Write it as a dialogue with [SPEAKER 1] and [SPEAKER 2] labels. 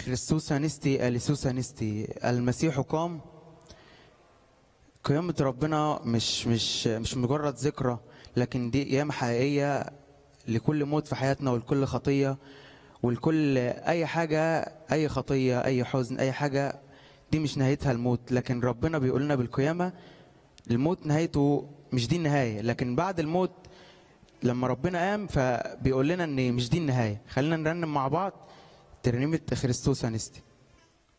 [SPEAKER 1] خريستوس هنستي اليسوس هنستي المسيح قام قيامة ربنا مش مش مش مجرد ذكرى لكن دي قيامة حقيقية لكل موت في حياتنا ولكل خطية ولكل أي حاجة أي خطية أي حزن أي حاجة دي مش نهايتها الموت لكن ربنا بيقول لنا بالقيامة الموت نهايته مش دي النهاية لكن بعد الموت لما ربنا قام فبيقول لنا ان مش دي النهاية خلينا نرنم مع بعض ترنيمة خريستوس هنستي